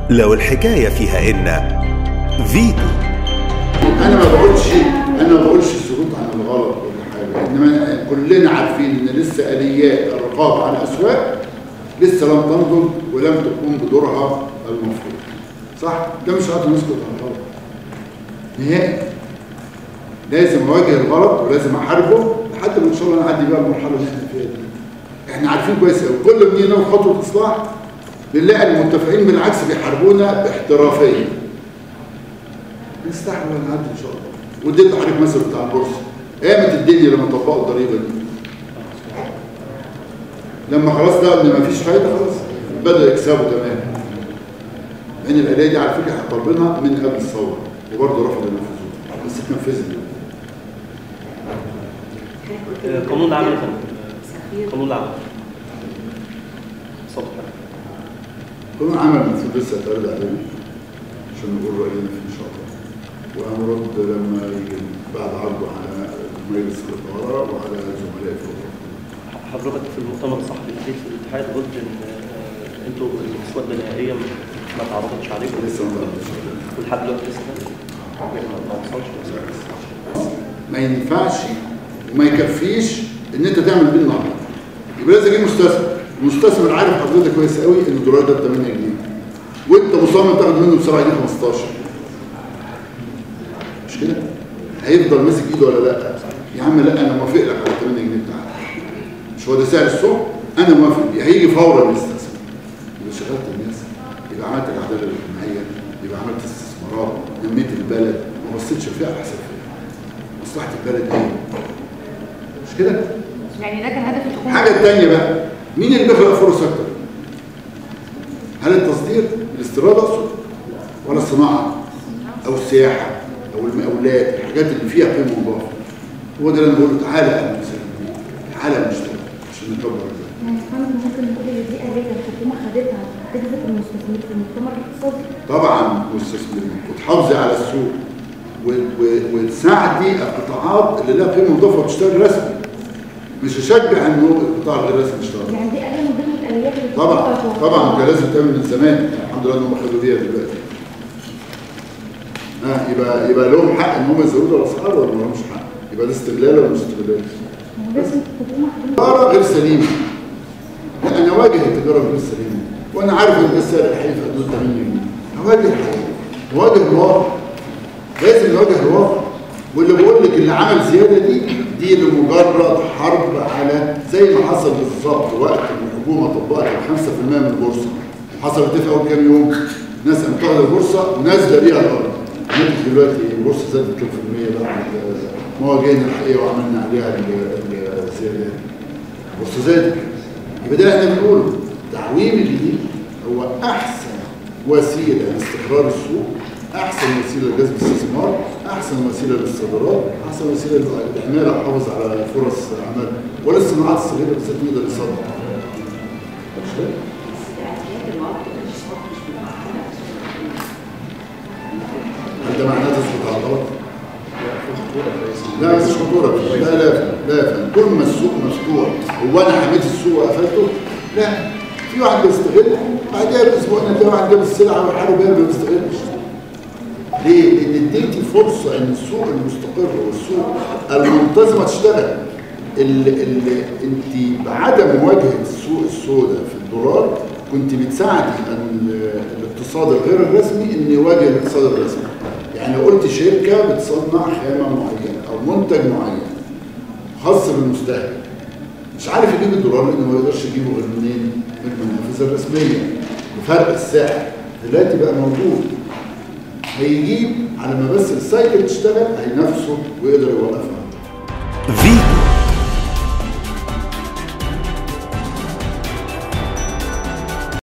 لو الحكاية فيها إن فيتو انا ما بقولش انا ما بقولش السكوت عن الغلط ولا حاجه انما كلنا عارفين ان لسه اليات الرقابه على الاسواق لسه لم تنضج ولم تقوم بدورها المفروض صح ده مش قادر نسكت عن الغلط نهائي لازم اواجه الغلط ولازم احاربه لحد ما ان شاء الله نعدي بقى المرحله اللي احنا فيها دي احنا عارفين كويس قوي كل ما نيجي خطوه اصلاح بنلاقي المتفقين بالعكس بيحاربونا باحترافيه نستحمل ونعدي ان شاء الله واديت لحضرتك مثل بتاع البورصه قامت الدنيا لما طبقوا الضريبه دي لما خلاص ده ان مفيش فايده خلاص بدأوا يكسبوا تمام لان الآلية دي على فكره احنا طالبينها من قبل الثوره وبرضه رفضوا ينفذوها بس اتنفذت قانون العمل يا فندم قانون العمل صوت قانون عمل المفروض لسه هيتعرض علينا عشان نقول راينا فيه ان شاء الله وهنرد لما يجي بعد عرضه على مجلس الاداره وعلى زملائي في الوزاره حضرتك في المؤتمر الصحفي الاخير في الاتحاد قلت ان آه، انتوا المسوده النهائيه ما تعرضتش عليكم لسه ما تعرضتش ولحد دلوقتي لسه ما- ما وصلش ما ينفعش وما يكفيش ان انت تعمل بيه النهارده يبقى لازم اجيب مستثمر المستثمر عارف حضرتك كويس قوي ان الدولار ده ب 8 جنيه وانت مصمم تاخد منه بسرعه جنيه 15 مش كده؟ هيفضل ماسك ايده ولا لا؟ يا عم لا انا موافق لك على 8 جنيه بتاعك مش هو ده سعر السوق؟ انا موافق بيه هيجي فورا يستثمر يبقى شغلت الناس يبقى عملت العداله الاجتماعيه يبقى عملت استثمارات نميت البلد ما بصيتش فيها على حساب فيها مصلحه البلد ايه؟ مش كده؟ يعني ده كان هدف الحكومه الحاجه الثانيه بقى مين اللي بيخلق فرص اكتر؟ هل التصدير الاستيراد اقصد ولا الصناعه او السياحه او المقاولات الحاجات اللي فيها قيمه مضافه هو ده اللي انا بقوله تعالى يا مسلمين تعالى نشتغل عشان نكبر البلد يعني فعلا ممكن نقول ان دي آلية الحكومة خدتها تجذب المستثمرين في المؤتمر الاقتصادي طبعا مستثمرين وتحافظي على السوق و- و- وتساعدي القطاعات اللي لها قيمه مضافه وتشتغل رسمي مش اشجع انه القطاع الغير رسمي يشتغل يعني دي آلية من ضمن الآليات اللي طبعا بتطبق طبعا ده لازم تعمل من زمان الحمد لله انهم خدوا بيها دلوقتي ها يبقى يبقى لهم حق ان هم يزودوا الاسعار ولا ما لهمش حق يبقى ده استغلال ولا مش استغلال هو لازم الحكومة تكون تجاره غير سليمه لا انا اواجه التجاره غير سليمه وانا عارف ان ده السعر الحقيقي في حدود 8 جنيه اواجه الحقيقه نواجه الواقع لازم نواجه الواقع واللي بقول لك اللي عمل زياده دي دي لمجرد حرب على زي ما حصل بالظبط وقت ما الحكومه طبقت ال 5% من البورصه حصلت ايه في اول كام يوم؟ ناس انتقدت البورصه ونازله بيها الارض نتج دلوقتي البورصه زادت كام في المية بعد مواجهنا الحقيقه وعملنا عليها ال- ال- الزيادات البورصه زادت يبقى ده اللي احنا بنقوله تعويم الجديد هو احسن وسيله لاستقرار السوق احسن وسيله لجذب الاستثمار احسن وسيله للصادرات احسن وسيله للحمايه والحفاظ على فرص عمل ولا الصناعات الصغيره بالذات نقدر نصدر مش كده؟ هل ده معناه تثبت على الغلط؟ لا مفيش خطوره لا لا لا يا فندم طول ما السوق مفتوح هو انا حميت السوق وقفلته لا في واحد بيستغل بعدها باسبوع تلاقي واحد جاب السلعه وحاله بيها ما بيستغلش ليه؟ لان اديتي فرصه ان السوق المستقر والسوق المنتظمه تشتغل اللي اللي انت بعدم مواجهه السوق السوداء في الدولار كنت بتساعدي ال- الاقتصاد الغير الرسمي ان يواجه الاقتصاد الرسمي يعني لو قلت شركه بتصنع خامه معينه او منتج معين خاص بالمستهلك مش عارف يجيب الدولار لانه ما يقدرش يجيبه غير منين؟ من المنافذه الرسميه بفرق السعر دلوقتي بقى موجود هيجيب على ما بس السايكل تشتغل هينافسه ويقدر يوقفها فيتو